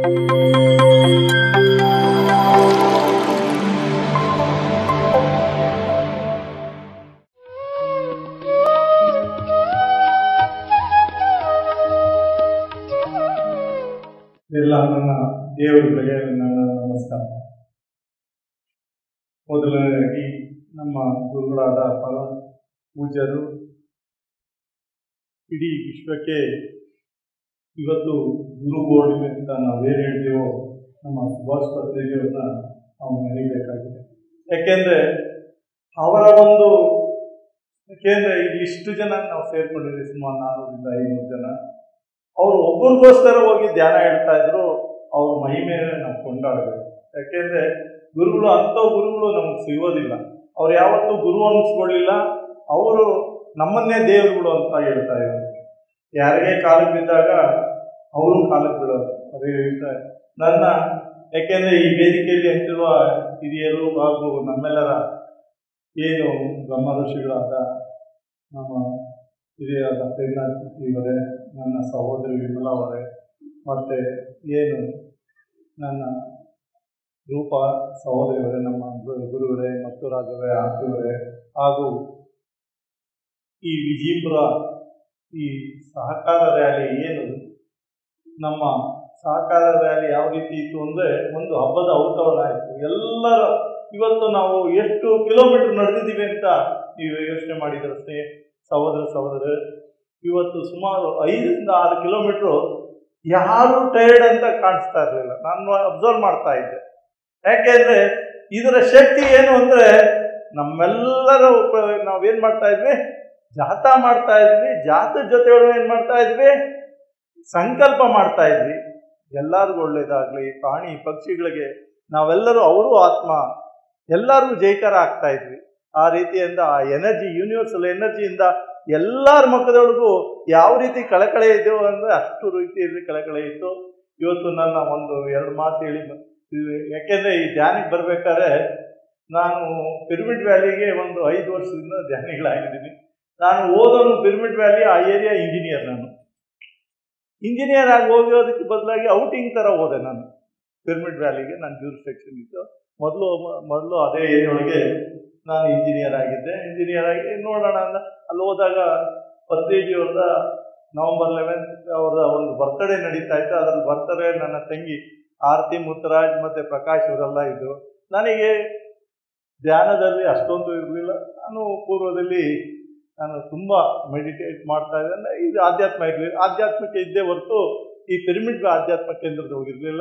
ಎಲ್ಲ ನನ್ನ ದೇವರುಗಳಿಗೆ ನನ್ನ ನಮಸ್ಕಾರ ಮೊದಲನೇದಾಗಿ ನಮ್ಮ ಗುರುಗಳಾದ ಪರ ಪೂಜ್ಯರು ಇಡೀ ವಿಶ್ವಕ್ಕೆ ಇವತ್ತು ಗುರು ಬೋರ್ಡಿವೆ ಅಂತ ನಾವೇನು ಹೇಳ್ತೀವೋ ನಮ್ಮ ಸುಭಾಷ್ ಪತ್ರಿಕೆಯವ್ರನ್ನ ನಾವು ನೆನೀಬೇಕಾಗಿದೆ ಯಾಕೆಂದರೆ ಅವರ ಒಂದು ಯಾಕೆಂದರೆ ಇಲ್ಲಿ ಇಷ್ಟು ಜನ ನಾವು ಸೇರ್ಕೊಂಡಿದ್ದೀವಿ ಸುಮಾರು ನಾನ್ನೂರಿಂದ ಐನೂರು ಜನ ಅವರು ಒಬ್ಬರಿಗೋಸ್ಕರ ಹೋಗಿ ಧ್ಯಾನ ಹೇಳ್ತಾ ಇದ್ರು ಅವ್ರ ಮಹಿಮೆಯನ್ನು ನಾವು ಕೊಂಡಾಡಬೇಕು ಯಾಕೆಂದ್ರೆ ಗುರುಗಳು ಅಂಥ ಗುರುಗಳು ನಮ್ಗೆ ಸಿಗೋದಿಲ್ಲ ಅವ್ರು ಯಾವತ್ತೂ ಗುರು ಅನ್ನಿಸ್ಕೊಳ್ಳಿಲ್ಲ ಅವರು ನಮ್ಮನ್ನೇ ದೇವರುಗಳು ಅಂತ ಹೇಳ್ತಾ ಇದ್ದಾರೆ ಯಾರಿಗೆ ಕಾಲಕ್ಕೆ ಬಿದ್ದಾಗ ಅವರು ಕಾಲಕ್ಕೆ ಬಿಡೋದು ಅದೇ ಹೇಳ್ತಾರೆ ನನ್ನ ಯಾಕೆಂದ್ರೆ ಈ ವೇದಿಕೆಯಲ್ಲಿ ಅಂತಿರುವ ಹಿರಿಯರು ಹಾಗೂ ನಮ್ಮೆಲ್ಲರ ಏನು ಬ್ರಹ್ಮ ಋಷಿಗಳಾದ ನಮ್ಮ ಹಿರಿಯರಾದ ಪ್ರೇಮ್ನಾಥ್ ಇವರೇ ನನ್ನ ಸಹೋದರಿ ವಿಮಲಾ ಅವರೇ ಮತ್ತು ಏನು ನನ್ನ ರೂಪ ಸಹೋದರಿಯವರೇ ನಮ್ಮ ಗು- ಗುರುವರೇ ಮತ್ತು ರಾಜವರೇ ಆರ್ತಿಯವರೇ ಹಾಗೂ ಈ ವಿಜಯಪುರ ಈ ಸಹಕಾರ ರ್ಯಾಲಿ ಏನು ನಮ್ಮ ಸಹಕಾರ ರ್ಯಾಲಿ ಯಾವ ರೀತಿ ಇತ್ತು ಅಂದರೆ ಒಂದು ಹಬ್ಬದ ಔತಣ ಆಯಿತು ಎಲ್ಲರ ಇವತ್ತು ನಾವು ಎಷ್ಟು ಕಿಲೋಮೀಟರ್ ನಡೆದಿದ್ದೀವಿ ಅಂತ ನೀವು ಯೋಚನೆ ಮಾಡಿದ್ರೆ ಸ್ನೇಹ ಸಹೋದರ ಸಹೋದರ ಇವತ್ತು ಸುಮಾರು ಐದರಿಂದ ಆರು ಕಿಲೋಮೀಟ್ರು ಯಾರು ಟೈರ್ಡ್ ಅಂತ ಕಾಣಿಸ್ತಾ ಇರಲಿಲ್ಲ ನಾನು ಅಬ್ಸರ್ವ್ ಮಾಡ್ತಾ ಇದ್ದೆ ಯಾಕೆಂದರೆ ಇದರ ಶಕ್ತಿ ಏನು ಅಂದರೆ ನಮ್ಮೆಲ್ಲರ ಉಪ- ನಾವೇನು ಮಾಡ್ತಾ ಇದ್ವಿ ಜಾಥಾ ಮಾಡ್ತಾ ಇದ್ವಿ ಜಾತದ ಜೊತೆ ಏನು ಮಾಡ್ತಾ ಇದ್ವಿ ಸಂಕಲ್ಪ ಮಾಡ್ತಾ ಇದ್ವಿ ಎಲ್ಲರಿಗೂ ಒಳ್ಳೇದಾಗಲಿ ಪ್ರಾಣಿ ಪಕ್ಷಿಗಳಿಗೆ ನಾವೆಲ್ಲರೂ ಅವರು ಆತ್ಮ ಎಲ್ಲರಿಗೂ ಜೈಕಾರ ಆಗ್ತಾ ಇದ್ವಿ ಆ ರೀತಿಯಿಂದ ಆ ಎನರ್ಜಿ ಯೂನಿವರ್ಸಲ್ ಎನರ್ಜಿಯಿಂದ ಎಲ್ಲರ ಮುಖದೊಳಗೂ ಯಾವ ರೀತಿ ಕಳಕಳೆ ಇದೆಯೋ ಅಂದರೆ ಅಷ್ಟು ರೀತಿಯಲ್ಲಿ ಕಳಕಳೆ ಇತ್ತು ಇವತ್ತು ನನ್ನ ಒಂದು ಎರಡು ಮಾತು ಹೇಳಿ ಮ- ಇದು ಯಾಕೆಂದರೆ ಈ ಧ್ಯಾನಕ್ಕೆ ಬರಬೇಕಾದ್ರೆ ನಾನು ಪಿರಮಿಡ್ ವ್ಯಾಲಿಗೆ ಒಂದು ಐದು ವರ್ಷದಿಂದ ಧ್ಯಾನಿಗಳಾಗಿದ್ದೀನಿ ನಾನು ಓದೋನು ಪಿರಮಿಡ್ ವ್ಯಾಲಿ ಆ ಏರಿಯಾ ಇಂಜಿನಿಯರ್ ನಾನು ಇಂಜಿನಿಯರ್ ಆಗಿ ಹೋಗೋದಕ್ಕೆ ಬದಲಾಗಿ ಔಟಿಂಗ್ ಥರ ಹೋದೆ ನಾನು ಪಿರಮಿಡ್ ವ್ಯಾಲಿಗೆ ನನ್ನ ಜೂರ್ ಸೆಕ್ಷನ್ ಇತ್ತು ಮೊದಲು ಮೊದಲು ಅದೇ ಏರಿಯಾ ಒಳಗೆ ನಾನು ಇಂಜಿನಿಯರ್ ಆಗಿದ್ದೆ ಇಂಜಿನಿಯರ್ ಆಗಿ ನೋಡೋಣ ಅಂತ ಅಲ್ಲಿ ಹೋದಾಗ ಪತ್ರಿಜಿಯವ್ರದ ನವಂಬರ್ ಲೆವೆಂತ್ ಅವ್ರದ ಒಂದು ಬರ್ತ್ಡೇ ನಡೀತಾ ಇತ್ತು ಅದ್ರಲ್ಲಿ ಬರ್ತ್ಡೇ ನನ್ನ ತಂಗಿ ಆರತಿ ಮುತ್ತರಾಜ್ ಮತ್ತು ಪ್ರಕಾಶ್ ಇವರೆಲ್ಲ ಇದ್ದರು ನನಗೆ ಧ್ಯಾನದಲ್ಲಿ ಅಷ್ಟೊಂದು ಇರಲಿಲ್ಲ ನಾನು ಪೂರ್ವದಲ್ಲಿ ನಾನು ತುಂಬ ಮೆಡಿಟೇಟ್ ಮಾಡ್ತಾ ಇದ್ದೆ ಅಂದರೆ ಇದು ಆಧ್ಯಾತ್ಮ ಇರಲಿಲ್ಲ ಆಧ್ಯಾತ್ಮಕ್ಕೆ ಇದ್ದೇ ಹೊರತು ಈ ಪಿರಮಿಡ್ ಆಧ್ಯಾತ್ಮ ಕೇಂದ್ರದ ಹೋಗಿರಲಿಲ್ಲ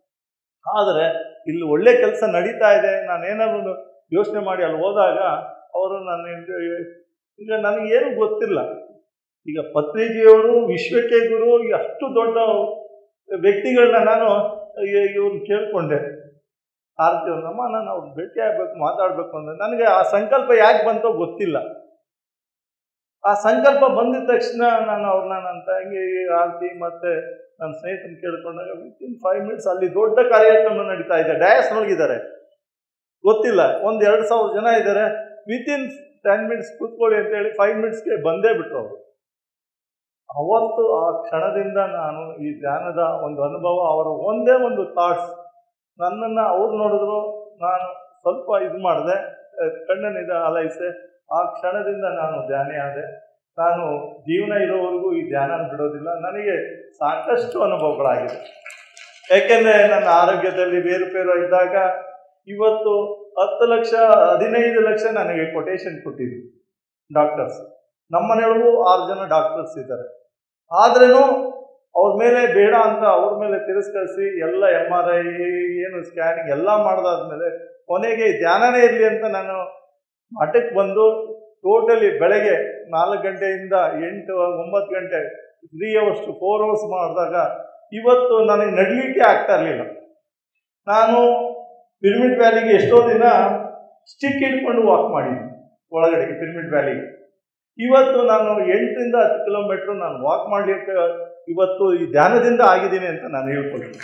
ಆದರೆ ಇಲ್ಲಿ ಒಳ್ಳೆ ಕೆಲಸ ನಡೀತಾ ಇದೆ ನಾನೇನಾದ್ರು ಯೋಚನೆ ಮಾಡಿ ಅಲ್ಲಿ ಹೋದಾಗ ಅವರು ನನ್ನ ಹಿಂದೆ ಈಗ ನನಗೇನು ಗೊತ್ತಿಲ್ಲ ಈಗ ಪತ್ರಿಜಿಯವರು ವಿಶ್ವಕ್ಕೆ ಗುರು ಈ ಅಷ್ಟು ದೊಡ್ಡ ವ್ಯಕ್ತಿಗಳನ್ನ ನಾನು ಇವ್ರನ್ನ ಕೇಳಿಕೊಂಡೆ ಆರತಿ ಅವ್ರನ್ನಮ್ಮ ನಾನು ಅವ್ರು ಭೇಟಿ ಆಗಬೇಕು ಮಾತಾಡಬೇಕು ಅಂದರೆ ನನಗೆ ಆ ಸಂಕಲ್ಪ ಯಾಕೆ ಬಂತೋ ಗೊತ್ತಿಲ್ಲ ಆ ಸಂಕಲ್ಪ ಬಂದಿದ ತಕ್ಷಣ ನಾನು ಅವ್ರನ್ನ ನನ್ನ ತಂಗಿ ಆರತಿ ಮತ್ತು ನನ್ನ ಸ್ನೇಹಿತನ ಕೇಳ್ಕೊಂಡಾಗ ವಿತಿನ್ ಫೈವ್ ಮಿನಿಟ್ಸ್ ಅಲ್ಲಿ ದೊಡ್ಡ ಕಾರ್ಯಕ್ರಮ ನಡೀತಾ ಇದೆ ಡಯಾಸ್ ಒಳಗಿದ್ದಾರೆ ಗೊತ್ತಿಲ್ಲ ಒಂದು ಎರಡು ಸಾವಿರ ಜನ ಇದ್ದಾರೆ ವಿತಿನ್ ಟೆನ್ ಮಿನಿಟ್ಸ್ ಕೂತ್ಕೊಳ್ಳಿ ಅಂತ ಹೇಳಿ ಫೈವ್ ಮಿನಿಟ್ಸ್ಗೆ ಬಂದೇ ಬಿಟ್ರು ಅವರು ಅವತ್ತು ಆ ಕ್ಷಣದಿಂದ ನಾನು ಈ ಧ್ಯಾನದ ಒಂದು ಅನುಭವ ಅವರ ಒಂದೇ ಒಂದು ಥಾಟ್ಸ್ ನನ್ನನ್ನು ಅವ್ರು ನೋಡಿದ್ರು ನಾನು ಸ್ವಲ್ಪ ಇದು ಮಾಡಿದೆ ಕಣ್ಣನ್ನಿದ ಅಲೈಸೆ ಆ ಕ್ಷಣದಿಂದ ನಾನು ಧ್ಯಾನಿ ಆದೆ ನಾನು ಜೀವನ ಇರೋವರೆಗೂ ಈ ಧ್ಯಾನ ಬಿಡೋದಿಲ್ಲ ನನಗೆ ಸಾಕಷ್ಟು ಅನುಭವಗಳಾಗಿದೆ ಯಾಕೆಂದರೆ ನನ್ನ ಆರೋಗ್ಯದಲ್ಲಿ ಬೇರುಪೇರು ಇದ್ದಾಗ ಇವತ್ತು ಹತ್ತು ಲಕ್ಷ ಹದಿನೈದು ಲಕ್ಷ ನನಗೆ ಕೊಟೇಶನ್ ಕೊಟ್ಟಿದ್ರು ಡಾಕ್ಟರ್ಸ್ ನಮ್ಮನೆಯೊಳಗೂ ಆರು ಜನ ಡಾಕ್ಟರ್ಸ್ ಇದ್ದಾರೆ ಆದ್ರೂ ಅವ್ರ ಮೇಲೆ ಬೇಡ ಅಂತ ಅವ್ರ ಮೇಲೆ ತಿರಸ್ಕರಿಸಿ ಎಲ್ಲ ಎಮ್ ಆರ್ ಐ ಏನು ಸ್ಕ್ಯಾನಿಂಗ್ ಎಲ್ಲ ಮಾಡಿದಾದ್ಮೇಲೆ ಕೊನೆಗೆ ಧ್ಯಾನನೇ ಇರಲಿ ಅಂತ ನಾನು ಮಠಕ್ಕೆ ಬಂದು ಟೋಟಲಿ ಬೆಳಗ್ಗೆ ನಾಲ್ಕು ಗಂಟೆಯಿಂದ ಎಂಟು ಒಂಬತ್ತು ಗಂಟೆ three hours to four hours ಮಾಡಿದಾಗ ಇವತ್ತು ನನಗೆ ನಡಲಿಕ್ಕೆ ಆಗ್ತಾ ಇರಲಿಲ್ಲ ನಾನು ಪಿರಮಿಡ್ ವ್ಯಾಲಿಗೆ ಎಷ್ಟೋ ದಿನ ಸ್ಟಿಕ್ ಹಿಡ್ಕೊಂಡು ವಾಕ್ ಮಾಡಿದ್ದೀನಿ ಒಳಗಡೆ ಪಿರಮಿಡ್ ವ್ಯಾಲಿಗೆ ಇವತ್ತು ನಾನು ಎಂಟರಿಂದ ಹತ್ತು ಕಿಲೋಮೀಟ್ರ್ ನಾನು ವಾಕ್ ಮಾಡಲಿಕ್ಕೆ ಇವತ್ತು ಈ ಧ್ಯಾನದಿಂದ ಆಗಿದ್ದೀನಿ ಅಂತ ನಾನು ಹೇಳ್ಕೊಳ್ತೀನಿ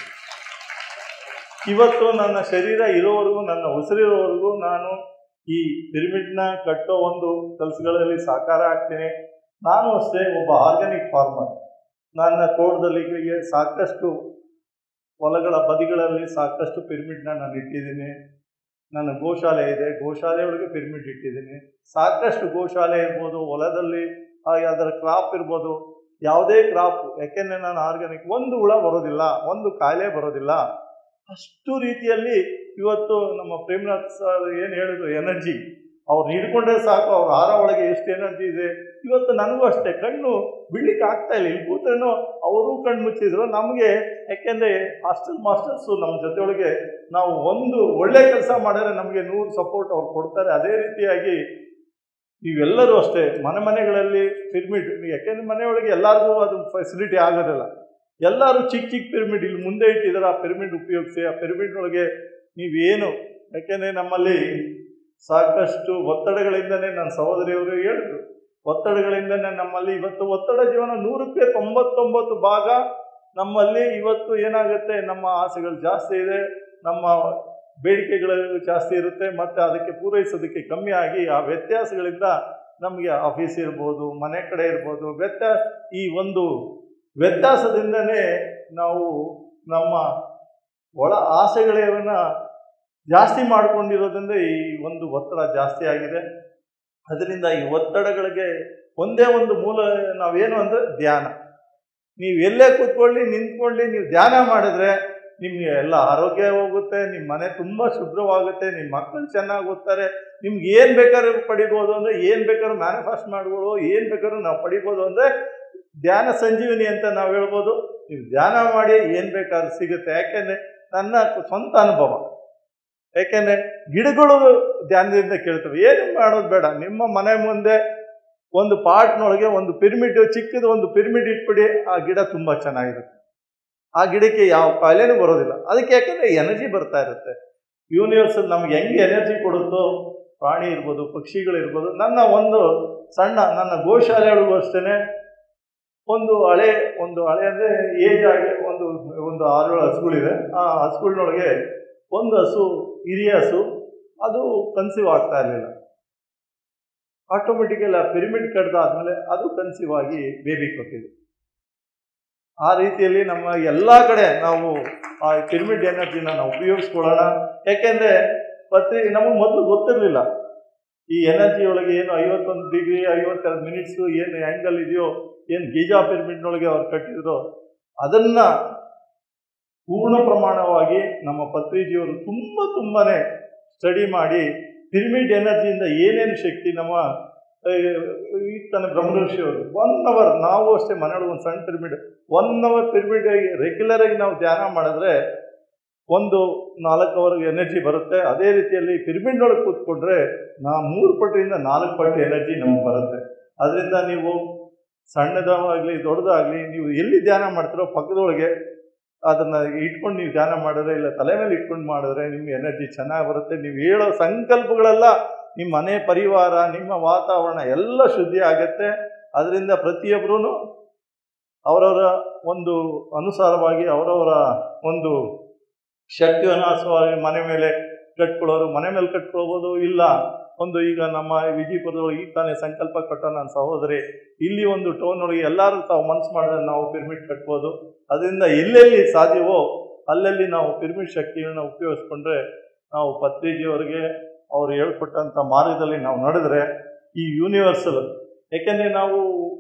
ಇವತ್ತು ನನ್ನ ಶರೀರ ಇರೋವರೆಗೂ ನನ್ನ ಉಸಿರಿರೋವರೆಗೂ ನಾನು ಈ ಪಿರಮಿಡ್ನ ಕಟ್ಟೋ ಒಂದು ಕೆಲಸಗಳಲ್ಲಿ ಸಾಕಾರ ಆಗ್ತೀನಿ ನಾನು ಅಷ್ಟೇ ಒಬ್ಬ ಆರ್ಗ್ಯಾನಿಕ್ ಫಾರ್ಮರ್ ನನ್ನ ತೋಟದಲ್ಲಿ ಸಾಕಷ್ಟು ಹೊಲಗಳ ಬದಿಗಳಲ್ಲಿ ಸಾಕಷ್ಟು ಪಿರಮಿಡ್ನ ನಾನು ಇಟ್ಟಿದ್ದೀನಿ ನನ್ನ ಗೋಶಾಲೆ ಇದೆ ಗೋಶಾಲೆ ಒಳಗೆ ಪಿರಮಿಡ್ ಇಟ್ಟಿದ್ದೀನಿ ಸಾಕಷ್ಟು ಗೋಶಾಲೆ ಇರ್ಬೋದು ಹೊಲದಲ್ಲಿ ಹಾಗೆ ಅದರ ಕ್ರಾಪ್ ಇರ್ಬೋದು ಯಾವುದೇ ಕ್ರಾಪ್ ಯಾಕೆಂದರೆ ನಾನು ಆರ್ಗ್ಯಾನಿಕ್ ಒಂದು ಹುಳ ಬರೋದಿಲ್ಲ ಒಂದು ಕಾಯಿಲೆ ಬರೋದಿಲ್ಲ ಅಷ್ಟು ರೀತಿಯಲ್ಲಿ ಇವತ್ತು ನಮ್ಮ ಪ್ರೇಮನಾಥ್ ಸರ್ ಏನು ಹೇಳಿದ್ರು ಎನರ್ಜಿ ಅವ್ರು ಹಿಡ್ಕೊಂಡ್ರೆ ಸಾಕು ಅವ್ರ ಆರ ಒಳಗೆ ಎಷ್ಟು ಎನರ್ಜಿ ಇದೆ ಇವತ್ತು ನನಗೂ ಅಷ್ಟೇ ಕಣ್ಣು ಬಿಡ್ಲಿಕ್ಕೆ ಆಗ್ತಾ ಇಲ್ಲ ಇಲ್ಲಿ ಕೂತ್ರೇನೋ ಅವರು ಕಣ್ಣು ಮುಚ್ಚಿದ್ರು ನಮಗೆ ಯಾಕೆಂದರೆ ಹಾಸ್ಟೆಲ್ ಮಾಸ್ಟರ್ಸು ನಮ್ಮ ಜೊತೆಯೊಳಗೆ ನಾವು ಒಂದು ಒಳ್ಳೆ ಕೆಲಸ ಮಾಡಿದ್ರೆ ನಮಗೆ ನೂರು ಸಪೋರ್ಟ್ ಅವ್ರು ಕೊಡ್ತಾರೆ ಅದೇ ರೀತಿಯಾಗಿ ನೀವೆಲ್ಲರೂ ಅಷ್ಟೇ ಮನೆ ಮನೆಗಳಲ್ಲಿ ಪಿರಮಿಡ್ ಯಾಕೆಂದರೆ ಮನೆಯೊಳಗೆ ಎಲ್ಲರಿಗೂ ಅದು ಫೆಸಿಲಿಟಿ ಆಗೋದಿಲ್ಲ ಎಲ್ಲರೂ ಚಿಕ್ಕ ಚಿಕ್ಕ ಪಿರಮಿಡ್ ಇಲ್ಲಿ ಮುಂದೆ ಇಟ್ಟಿದ್ದಾರೆ ಆ ಪಿರಮಿಡ್ ಉಪಯೋಗಿಸಿ ಆ ಪಿರಮಿಡ್ನೊಳಗೆ ನೀವೇನು ಯಾಕೆಂದರೆ ನಮ್ಮಲ್ಲಿ ಸಾಕಷ್ಟು ಒತ್ತಡಗಳಿಂದನೇ ನನ್ನ ಸಹೋದರಿಯವರು ಹೇಳಿದ್ರು ಒತ್ತಡಗಳಿಂದನೇ ನಮ್ಮಲ್ಲಿ ಇವತ್ತು ಒತ್ತಡ ಜೀವನ ನೂರಕ್ಕೆ ತೊಂಬತ್ತೊಂಬತ್ತು ಭಾಗ ನಮ್ಮಲ್ಲಿ ಇವತ್ತು ಏನಾಗುತ್ತೆ ನಮ್ಮ ಆಸೆಗಳು ಜಾಸ್ತಿ ಇದೆ ನಮ್ಮ ಬೇಡಿಕೆಗಳು ಜಾಸ್ತಿ ಇರುತ್ತೆ ಮತ್ತು ಅದಕ್ಕೆ ಪೂರೈಸೋದಕ್ಕೆ ಕಮ್ಮಿ ಆಗಿ ಆ ವ್ಯತ್ಯಾಸಗಳಿಂದ ನಮಗೆ ಆಫೀಸ್ ಇರ್ಬೋದು ಮನೆ ಕಡೆ ಇರ್ಬೋದು ವ್ಯತ್ಯಾಸ ಈ ಒಂದು ವ್ಯತ್ಯಾಸದಿಂದನೇ ನಾವು ನಮ್ಮ ಒಳ ಆಸೆಗಳನ್ನ ಜಾಸ್ತಿ ಮಾಡಿಕೊಂಡಿರೋದ್ರಿಂದ ಈ ಒಂದು ಒತ್ತಡ ಜಾಸ್ತಿ ಆಗಿದೆ ಅದರಿಂದ ಈ ಒತ್ತಡಗಳಿಗೆ ಒಂದೇ ಒಂದು ಮೂಲ ನಾವೇನು ಅಂದರೆ ಧ್ಯಾನ ನೀವು ಎಲ್ಲೇ ಕೂತ್ಕೊಳ್ಳಿ ನಿಂತ್ಕೊಳ್ಳಿ ನೀವು ಧ್ಯಾನ ಮಾಡಿದ್ರೆ ನಿಮಗೆ ಎಲ್ಲ ಆರೋಗ್ಯ ಹೋಗುತ್ತೆ ನಿಮ್ಮ ಮನೆ ತುಂಬ ಶುಭ್ರವಾಗುತ್ತೆ ನಿಮ್ಮ ಮಕ್ಕಳು ಚೆನ್ನಾಗಿ ಓದ್ತಾರೆ ನಿಮ್ಗೆ ಏನು ಬೇಕಾದ್ರೂ ಪಡಿಬೋದು ಅಂದರೆ ಏನು ಬೇಕಾದ್ರೂ ಮ್ಯಾನಿಫೆಸ್ಟ್ ಮಾಡ್ಬೋದು ಏನು ಬೇಕಾದ್ರೂ ನಾವು ಪಡಿಬೋದು ಅಂದರೆ ಧ್ಯಾನ ಸಂಜೀವಿನಿ ಅಂತ ನಾವು ಹೇಳ್ಬೋದು ನೀವು ಧ್ಯಾನ ಮಾಡಿ ಏನು ಬೇಕಾದ್ರೂ ಸಿಗುತ್ತೆ ಯಾಕೆಂದರೆ ನನ್ನ ಸ್ವಂತ ಅನುಭವ ಯಾಕೆಂದರೆ ಗಿಡಗಳು ಧ್ಯಾನದಿಂದ ಕೇಳ್ತವೆ ಏನು ಮಾಡೋದು ಬೇಡ ನಿಮ್ಮ ಮನೆ ಮುಂದೆ ಒಂದು ಪಾಟ್ನೊಳಗೆ ಒಂದು ಪಿರಮಿಡ್ ಚಿಕ್ಕದು ಒಂದು ಪಿರಮಿಡ್ ಇಟ್ಬಿಡಿ ಆ ಗಿಡ ತುಂಬ ಚೆನ್ನಾಗಿರುತ್ತೆ ಆ ಗಿಡಕ್ಕೆ ಯಾವ ಕಾಯಿಲೆನೂ ಬರೋದಿಲ್ಲ ಅದಕ್ಕೆ ಯಾಕೆಂದರೆ ಎನರ್ಜಿ ಬರ್ತಾ ಇರುತ್ತೆ ಯೂನಿವರ್ಸಲ್ ನಮ್ಗೆ ಹೆಂಗೆ ಎನರ್ಜಿ ಕೊಡುತ್ತೋ ಪ್ರಾಣಿ ಇರ್ಬೋದು ಪಕ್ಷಿಗಳಿರ್ಬೋದು ನನ್ನ ಒಂದು ಸಣ್ಣ ನನ್ನ ಗೋಶಾಲೆಯೊಳಗೂ ಅಷ್ಟೇ ಒಂದು ಹಳೆ ಒಂದು ಹಳೆ ಅಂದರೆ ಏಜ್ ಆಗಿ ಒಂದು ಒಂದು ಆರು ಏಳು ಹಸುಗಳಿದೆ ಆ ಹಸುಗಳನ್ನೊಳಗೆ ಒಂದು ಹಸು ಹಿರಿಯ ಹಸು ಅದು ಕನ್ಸೀವ್ ಆಗ್ತಾ ಇರಲಿಲ್ಲ ಆಟೋಮೆಟಿಕಲ್ ಆ ಪಿರಮಿಡ್ ಕಡ್ದಾದ್ಮೇಲೆ ಅದು ಕನ್ಸೀವ್ ಆಗಿ ಬೇಬಿ ಕೊಟ್ಟಿದೆ ಆ ರೀತಿಯಲ್ಲಿ ನಮ್ಮ ಎಲ್ಲ ಕಡೆ ನಾವು ಆ ಪಿರಮಿಡ್ ಎನರ್ಜಿನ ನಾವು ಉಪಯೋಗಿಸ್ಕೊಳ್ಳೋಣ ಯಾಕೆಂದರೆ ಪತ್ರಿ ನಮಗೆ ಮೊದಲು ಗೊತ್ತಿರಲಿಲ್ಲ ಈ ಎನರ್ಜಿ ಒಳಗೆ ಏನು ಐವತ್ತೊಂದು ಡಿಗ್ರಿ ಐವತ್ತೆರಡು ಮಿನಿಟ್ಸು ಏನು ಆ್ಯಂಗಲ್ ಇದೆಯೋ ಏನು ಗೀಜಾ ಪಿರಮಿಡ್ನೊಳಗೆ ಅವ್ರು ಕಟ್ಟಿದ್ರು ಅದನ್ನು ಪೂರ್ಣ ಪ್ರಮಾಣವಾಗಿ ನಮ್ಮ ಪತ್ರಿಜಿಯವರು ತುಂಬ ತುಂಬಾ ಸ್ಟಡಿ ಮಾಡಿ ಪಿರಮಿಡ್ ಎನರ್ಜಿಯಿಂದ ಏನೇನು ಶಕ್ತಿ ನಮ್ಮ ಈ ತನ್ನ ಬ್ರಹ್ಮಋಷಿಯವರು ಒನ್ ಅವರ್ ನಾವು ಅಷ್ಟೇ ಮನೆಯೊಳಗೆ ಒಂದು ಸಣ್ಣ ಪಿರಮಿಡ್ ಒನ್ ಅವರ್ ಪಿರಮಿಡ್ ರೆಗ್ಯುಲರಾಗಿ ನಾವು ಧ್ಯಾನ ಮಾಡಿದ್ರೆ ಒಂದು ನಾಲ್ಕು ಅವರ್ ಎನರ್ಜಿ ಬರುತ್ತೆ ಅದೇ ರೀತಿಯಲ್ಲಿ ಪಿರಮಿಡ್ನೊಳಗೆ ಕೂತ್ಕೊಂಡ್ರೆ ನಾ ಮೂರು ಪಟ್ಟಿಂದ ನಾಲ್ಕು ಪಟ್ಟು ಎನರ್ಜಿ ನಮಗೆ ಬರುತ್ತೆ ಅದರಿಂದ ನೀವು ಸಣ್ಣದಾಗಲಿ ದೊಡ್ಡದಾಗಲಿ ನೀವು ಎಲ್ಲಿ ಧ್ಯಾನ ಮಾಡ್ತೀರೋ ಪಕ್ಕದೊಳಗೆ ಅದನ್ನು ಇಟ್ಕೊಂಡು ನೀವು ಧ್ಯಾನ ಮಾಡಿದ್ರೆ ಇಲ್ಲ ತಲೆ ಮೇಲೆ ಇಟ್ಕೊಂಡು ಮಾಡಿದ್ರೆ ನಿಮ್ಮ ಎನರ್ಜಿ ಚೆನ್ನಾಗಿ ಬರುತ್ತೆ ನೀವು ಹೇಳೋ ಸಂಕಲ್ಪಗಳೆಲ್ಲ ನಿಮ್ಮ ಮನೆ ಪರಿವಾರ ನಿಮ್ಮ ವಾತಾವರಣ ಎಲ್ಲ ಶುದ್ಧಿ ಆಗುತ್ತೆ ಅದರಿಂದ ಪ್ರತಿಯೊಬ್ಬರೂ ಅವರವರ ಒಂದು ಅನುಸಾರವಾಗಿ ಅವರವರ ಒಂದು ಶಕ್ತಿ ಅನುಸಾರವಾಗಿ ಮನೆ ಮೇಲೆ ಕಟ್ಕೊಳ್ಳೋರು ಮನೆ ಮೇಲೆ ಕಟ್ಕೊಳ್ಬೋದು ಇಲ್ಲ ಒಂದು ಈಗ ನಮ್ಮ ವಿಜಯಪುರದೊಳಗೆ ಈಗ ತಾನೇ ಸಂಕಲ್ಪ ಕೊಟ್ಟ ನನ್ನ ಸಹೋದರಿ ಇಲ್ಲಿ ಒಂದು ಟೋನ್ ಒಳಗೆ ಎಲ್ಲರೂ ತಾವು ಮನಸ್ಸು ಮಾಡಿದ್ರೆ ನಾವು ಪಿರಮಿಡ್ ಕಟ್ಬೋದು ಅದರಿಂದ ಎಲ್ಲೆಲ್ಲಿ ಸಾಧ್ಯವೋ ಅಲ್ಲಲ್ಲಿ ನಾವು ಪಿರಮಿಡ್ ಶಕ್ತಿಗಳನ್ನ ಉಪಯೋಗಿಸ್ಕೊಂಡ್ರೆ ನಾವು ಪತ್ರಿಜಿಯವರಿಗೆ ಅವ್ರು ಹೇಳ್ಕೊಟ್ಟಂಥ ಮಾರ್ಗದಲ್ಲಿ ನಾವು ನಡೆದ್ರೆ ಈ ಯೂನಿವರ್ಸಲ್ ಯಾಕೆಂದರೆ ನಾವು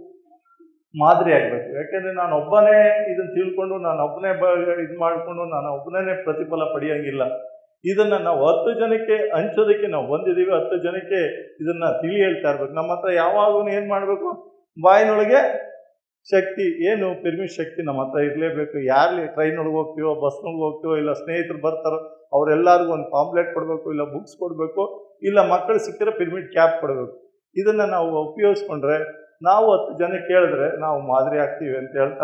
ಮಾದರಿ ಆಗಬೇಕು ಯಾಕೆಂದರೆ ನಾನು ಒಬ್ಬನೇ ಇದನ್ನು ತಿಳ್ಕೊಂಡು ನಾನು ಒಬ್ಬನೇ ಬ ಇದು ಮಾಡಿಕೊಂಡು ನಾನು ಒಬ್ಬನೇ ಪ್ರತಿಫಲ ಪಡೆಯೋಂಗಿಲ್ಲ ಇದನ್ನು ನಾವು ಹತ್ತು ಜನಕ್ಕೆ ಹಂಚೋದಕ್ಕೆ ನಾವು ಬಂದಿದ್ದೀವಿ ಹತ್ತು ಜನಕ್ಕೆ ಇದನ್ನು ತಿಳಿ ಹೇಳ್ತಾ ಇರ್ಬೇಕು ನಮ್ಮ ಹತ್ರ ಯಾವಾಗೂ ಏನು ಮಾಡಬೇಕು ಬಾಯಿನೊಳಗೆ ಶಕ್ತಿ ಏನು ಪಿರಮಿಡ್ ಶಕ್ತಿ ನಮ್ಮ ಹತ್ರ ಇರಲೇಬೇಕು ಯಾರಲ್ಲಿ ಟ್ರೈನೊಳಗೆ ಹೋಗ್ತೀವೋ ಬಸ್ನೊಳಗೆ ಹೋಗ್ತೀವೋ ಇಲ್ಲ ಸ್ನೇಹಿತರು ಬರ್ತಾರೋ ಅವರೆಲ್ಲರಿಗೂ ಒಂದು ಪಾಂಪ್ಲೆಟ್ ಕೊಡಬೇಕು ಇಲ್ಲ ಬುಕ್ಸ್ ಕೊಡಬೇಕು ಇಲ್ಲ ಮಕ್ಕಳು ಸಿಕ್ಕಿರೋ ಪಿರಮಿಡ್ ಕ್ಯಾಪ್ ಕೊಡಬೇಕು ಇದನ್ನು ನಾವು ಉಪಯೋಗಿಸ್ಕೊಂಡ್ರೆ ನಾವು ಹತ್ತು ಜನ ಕೇಳಿದ್ರೆ ನಾವು ಮಾದರಿ ಆಗ್ತೀವಿ ಅಂತ ಹೇಳ್ತಾ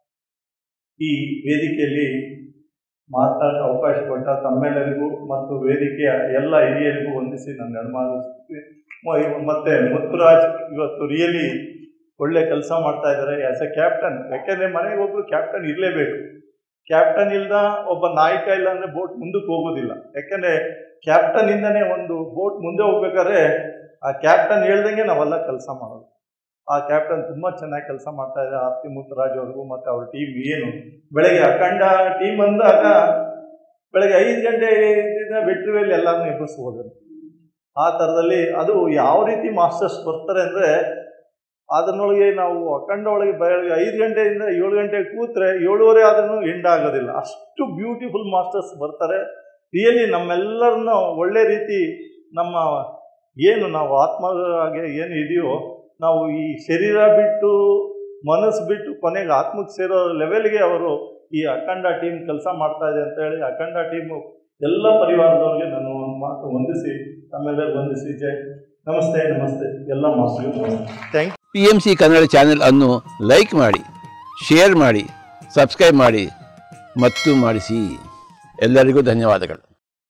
ಈ ವೇದಿಕೆಯಲ್ಲಿ ಮಾತಾಡೋ ಅವಕಾಶ ಕೊಟ್ಟ ತಮ್ಮೆಲ್ಲರಿಗೂ ಮತ್ತು ವೇದಿಕೆಯ ಎಲ್ಲ ಹಿರಿಯರಿಗೂ ವಂದಿಸಿ ನಾನು ನಡ್ಮಾಡಿಸ್ತೀನಿ ಮತ್ತು ಮುತ್ತುರಾಜ್ ಇವತ್ತು ರಿಯಲಿ ಒಳ್ಳೆ ಕೆಲಸ ಮಾಡ್ತಾ ಇದ್ದಾರೆ ಆ್ಯಸ್ ಎ ಕ್ಯಾಪ್ಟನ್ ಯಾಕೆಂದರೆ ಮನೆಗೆ ಒಬ್ಬರು ಕ್ಯಾಪ್ಟನ್ ಇರಲೇಬೇಕು ಕ್ಯಾಪ್ಟನ್ ಇಲ್ದ ಒಬ್ಬ ನಾಯಕ ಇಲ್ಲ ಅಂದರೆ ಬೋಟ್ ಮುಂದಕ್ಕೆ ಹೋಗೋದಿಲ್ಲ ಯಾಕೆಂದರೆ ಕ್ಯಾಪ್ಟನಿಂದನೇ ಒಂದು ಬೋಟ್ ಮುಂದೆ ಹೋಗ್ಬೇಕಾದ್ರೆ ಆ ಕ್ಯಾಪ್ಟನ್ ಹೇಳ್ದಂಗೆ ನಾವೆಲ್ಲ ಕೆಲಸ ಮಾಡೋದು ಆ ಕ್ಯಾಪ್ಟನ್ ತುಂಬ ಚೆನ್ನಾಗಿ ಕೆಲಸ ಮಾಡ್ತಾ ಇದೆ ಆರ್ತಿ ಮುತ್ತರಾಜ್ ಅವ್ರಿಗೂ ಮತ್ತು ಅವ್ರ ಟೀಮ್ ಏನು ಬೆಳಗ್ಗೆ ಅಖಂಡ ಟೀಮ್ ಅಂದಾಗ ಬೆಳಗ್ಗೆ ಐದು ಗಂಟೆಯಿಂದ ಬೆಟ್ರಿವೇಲಿ ಎಲ್ಲಾನು ಎಬ್ಬಿಸ್ಬೋದು ಆ ಥರದಲ್ಲಿ ಅದು ಯಾವ ರೀತಿ ಮಾಸ್ಟರ್ಸ್ ಬರ್ತಾರೆ ಅಂದರೆ ಅದನ್ನೊಳಗೆ ನಾವು ಅಖಂಡ ಒಳಗೆ ಬೆಳಗ್ಗೆ ಐದು ಗಂಟೆಯಿಂದ ಏಳು ಗಂಟೆಗೆ ಕೂತ್ರೆ ಏಳುವರೆ ಆದ್ರೂ ಎಂಡ್ ಆಗೋದಿಲ್ಲ ಅಷ್ಟು ಬ್ಯೂಟಿಫುಲ್ ಮಾಸ್ಟರ್ಸ್ ಬರ್ತಾರೆ ರಿಯಲಿ ನಮ್ಮೆಲ್ಲರನ್ನು ಒಳ್ಳೆ ರೀತಿ ನಮ್ಮ ಏನು ನಾವು ಆತ್ಮಗೆ ಏನು ಇದೆಯೋ ನಾವು ಈ ಶರೀರ ಬಿಟ್ಟು ಮನಸ್ಸು ಬಿಟ್ಟು ಕೊನೆಗೆ ಆತ್ಮಕ್ಕೆ ಸೇರೋ ಲೆವೆಲ್ಗೆ ಅವರು ಈ ಅಖಂಡ ಟೀಮ್ ಕೆಲಸ ಮಾಡ್ತಾ ಇದೆ ಅಂತ ಹೇಳಿ ಅಖಂಡ ಟೀಮು ಎಲ್ಲ ಪರಿವಾರದವ್ರಿಗೆ ನಾನು ಒಂದು ಮಾತು ವಂದಿಸಿ ತಮ್ಮೆಲ್ಲರಿಗೂ ವಂದಿಸಿ ಜೈ ನಮಸ್ತೆ ನಮಸ್ತೆ ಎಲ್ಲ ಮಾಸ್ಟರ್ಗೂ ನಮಸ್ತೆ thank P M C Kannada channel ಅನ್ನು ಲೈಕ್ ಮಾಡಿ ಶೇರ್ ಮಾಡಿ ಸಬ್ಸ್ಕ್ರೈಬ್ ಮಾಡಿ ಮತ್ತು ಮಾಡಿಸಿ ಎಲ್ಲರಿಗೂ ಧನ್ಯವಾದಗಳು